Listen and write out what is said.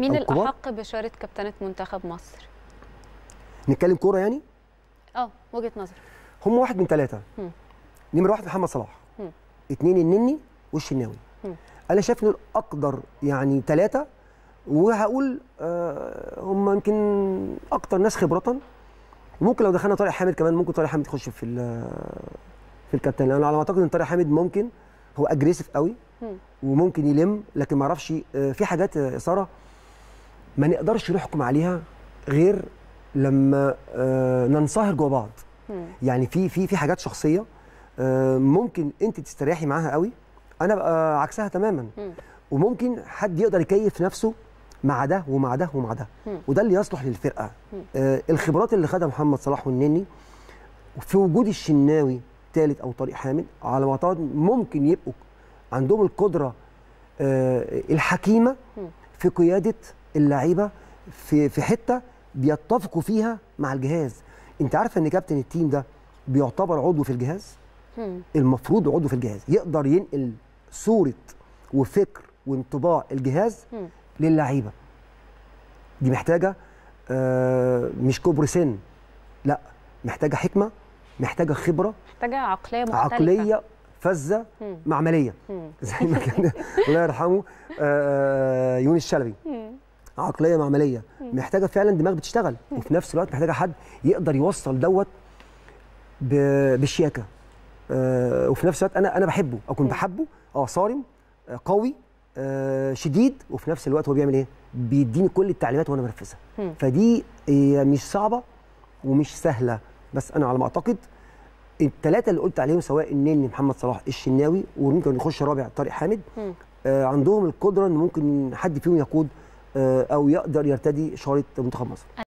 مين أو كبار. الاحق بشاره كابتنه منتخب مصر نتكلم كوره يعني اه وجهه نظر هم واحد من ثلاثه مم. نمره واحد محمد صلاح مم. اثنين النني والشناوي مم. انا شايف ان اقدر يعني ثلاثه وهقول آه هم يمكن اكتر ناس خبره وممكن لو دخلنا طارق حامد كمان ممكن طارق حامد يخش في ال- في الكابتن انا على ما اعتقد ان طارق حامد ممكن هو اجريسيف قوي مم. وممكن يلم لكن ما اعرفش آه، في حاجات يا ساره ما نقدرش نحكم عليها غير لما آه، ننصهر جوا بعض مم. يعني في في في حاجات شخصيه آه، ممكن انت تستريحي معاها قوي انا بقى عكسها تماما مم. وممكن حد يقدر يكيف نفسه مع ده ومع ده ومع ده مم. وده اللي يصلح للفرقه مم. آه الخبرات اللي خدها محمد صلاح والنني في وجود الشناوي ثالث او طارق حامد على ما اعتقد ممكن يبقوا عندهم القدره آه الحكيمه مم. في قياده اللعيبه في في حته بيتفقوا فيها مع الجهاز انت عارفه ان كابتن التيم ده بيعتبر عضو في الجهاز مم. المفروض عضو في الجهاز يقدر ينقل صوره وفكر وانطباع الجهاز مم. للعيبه دي محتاجه آه مش كبر سن لا محتاجه حكمه محتاجه خبره محتاجه عقليه مختلفه عقليه فذه مم. معمليه مم. زي ما كان الله يرحمه آه يونس شلبي مم. عقليه معمليه محتاجه فعلا دماغ بتشتغل وفي نفس الوقت محتاجه حد يقدر يوصل دوت ب- بالشياكه آه وفي نفس الوقت انا انا بحبه او كنت بحبه اه صارم آه قوي آه شديد وفي نفس الوقت هو بيعمل ايه؟ بيديني كل التعليمات وانا بنفذها مم. فدي هي مش صعبه ومش سهله بس انا على ما اعتقد الثلاثه اللي قلت عليهم سواء النني محمد صلاح الشناوي وممكن يخش رابع طارق حامد مم. آه عندهم القدره ان ممكن حد فيهم يقود آه او يقدر يرتدي شاره منتخب مصر